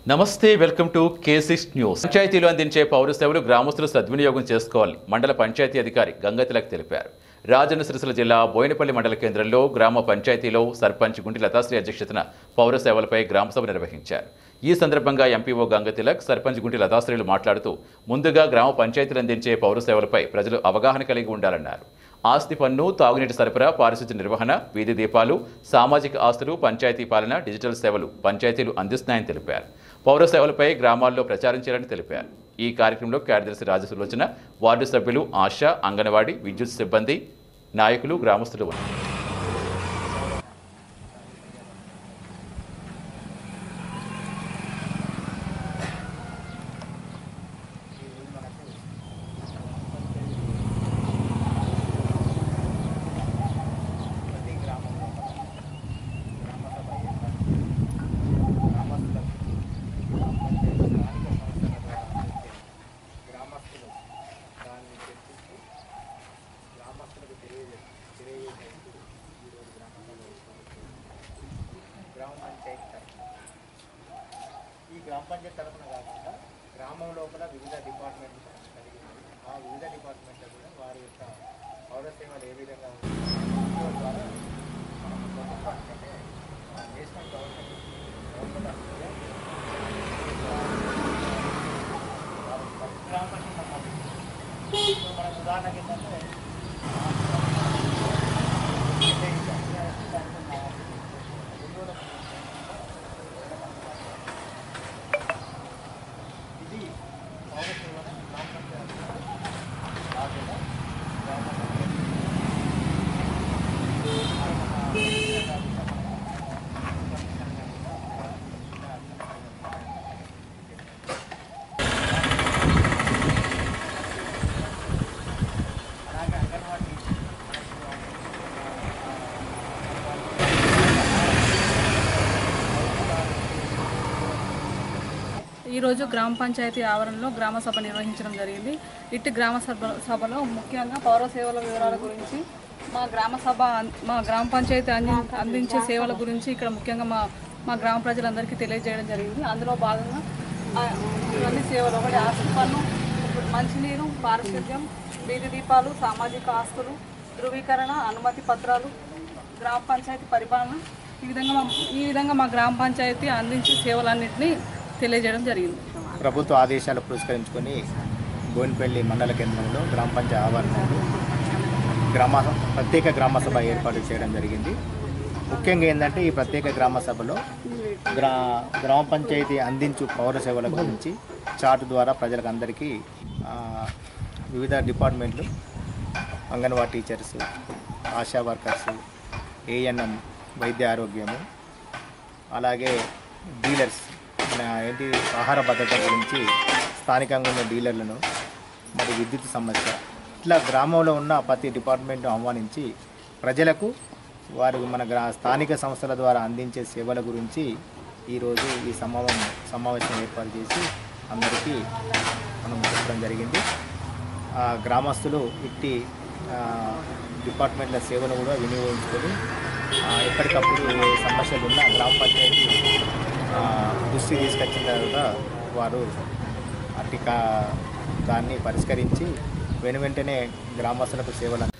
నమస్తే welcome to కేసిక్స్ news పంచాయతీలు అందించే పౌర సేవలు గ్రామస్తులు సద్వినియోగం చేసుకోవాలి మండల పంచాయతీ అధికారి గంగతిలక్ తెలిపారు రాజన్న సిరిసిల్ల జిల్లా బోయినపల్లి మండల కేంద్రంలో గ్రామ పంచాయతీలో సర్పంచ్ గుంటి లతాశ్రీ అధ్యక్షతన పౌర సేవలపై గ్రామసభ నిర్వహించారు ఈ సందర్భంగా ఎంపీఓ గంగతిలక్ సర్పంచ్ గుంటి లతాశ్రీలు మాట్లాడుతూ ముందుగా గ్రామ పంచాయతీలు అందించే పౌర సేవలపై ప్రజలు అవగాహన కలిగి ఉండాలన్నారు ఆస్తి పన్ను తాగునీటి సరఫరా పారిశుద్ధ్య నిర్వహణ వీధి దీపాలు సామాజిక ఆస్తులు పంచాయతీ పాలన డిజిటల్ సేవలు పంచాయతీలు అందిస్తున్నాయని తెలిపారు పౌర సేవలపై గ్రామాల్లో ప్రచారం చేయాలని తెలిపారు ఈ కార్యక్రమంలో కార్యదర్శి రాజసులోచన వార్డు సభ్యులు ఆశ అంగన్వాడీ విద్యుత్ సిబ్బంది నాయకులు గ్రామస్తులు ఉన్నారు ప్రతి గ్రామంలో గ్రామ సభ ఏర్పాటు గ్రామస్తులకు పంచాయతీ స్థానిక సంస్థల ద్వారా అందించే గ్రామస్తులు దాన్ని చర్చించి గ్రామస్తులకు తెలియజే తెలియజేసేందుకు ఈరోజు గ్రామ సభ ఏర్పాటు చేశారు. గ్రామ పంచాయతీ తరఫున ఈ గ్రామ పంచాయతీ తరఫున కాకుండా గ్రామం లోపల వివిధ డిపార్ట్మెంట్లు కలిగి ఉన్నాయి. ఆ వివిధ డిపార్ట్మెంట్లు కూడా వారి యొక్క పౌర సేవలు ఏ విధంగా ఉన్నాయి ద్వారా మనం ప్రభుత్వానికి అంటే national government government of India వారి పరిశ్రమకి సంబంధించి ఇప్పుడు మనకు ఉదాహరణకి ఏంటంటే ఇది పౌర సేవల గ్రామ పంచాయతీ బాధ్యత గ్రామ పంచాయతీ అలాగే అంగన్వాడీ ఈరోజు గ్రామ పంచాయతీ ఆవరణలో గ్రామ సభ నిర్వహించడం జరిగింది ఇట్టి గ్రామ సభ సభలో ముఖ్యంగా పౌర సేవల వివరాల గురించి మా గ్రామ సభ అన్- మా గ్రామ పంచాయతీ అంది అందించే సేవల గురించి ఇక్కడ ముఖ్యంగా మా మా గ్రామ ప్రజలందరికీ తెలియజేయడం జరిగింది అందులో భాగంగా ఆ, ఇవన్నీ సేవలు ఒకటి ఆస్తి పన్ను మంచినీరు పారిశుద్ధ్యం వీధి దీపాలు సామాజిక ఆస్తులు ధృవీకరణ అనుమతి పత్రాలు గ్రామ పంచాయతీ పరిపాలన ఈ విధంగా మా ఈ విధంగా మా గ్రామ పంచాయతీ అందించే సేవలన్నింటినీ తెలియజేయడం జరిగింది ప్రభుత్వ ఆదేశాలు పురస్కరించుకొని బోయినపల్లి మండల కేంద్రంలో గ్రామ పంచాయతీ ఆవరణలో గ్రామ ప్రత్యేక గ్రామ సభ ఏర్పాటు చేయడం జరిగింది ముఖ్యంగా ఏంటంటే ఈ ప్రత్యేక గ్రామ సభలో గ్రా గ్రామ పంచాయతీ అందించు పౌర సేవల గురించి చార్ట్ ద్వారా ప్రజలకు అందరికీ ఆ, వివిధ డిపార్ట్మెంట్లు anganwadi teachers Asha workers ANM వైద్య ఆరోగ్యము అలాగే డీలర్స్ మన ఏంటి ఆహార భద్రత గురించి స్థానికంగా ఉన్న డీలర్లను మరి విద్యుత్ సమస్య ఇట్లా గ్రామంలో ఉన్న ప్రతి డిపార్ట్మెంట్ను ఆహ్వానించి ప్రజలకు వారు మన గ్రా స్థానిక సంస్థల ద్వారా అందించే సేవల గురించి ఈరోజు ఈ సమావం సమావేశం ఏర్పాటు చేసి అందరికీ మనం చెప్పడం జరిగింది ఆ గ్రామస్తులు ఇట్టి ఆ, డిపార్ట్మెంట్ల సేవలు కూడా వినియోగించుకొని ఆ, ఎప్పటికప్పుడు ఏ సమస్యలు ఉన్నా గ్రామ పంచాయతీ ఆ, దృష్టి తీసుకొచ్చిన తర్వాత వారు అట్టి కా దాన్ని పరిష్కరించి వెను వెంటనే గ్రామస్తులకు సేవలు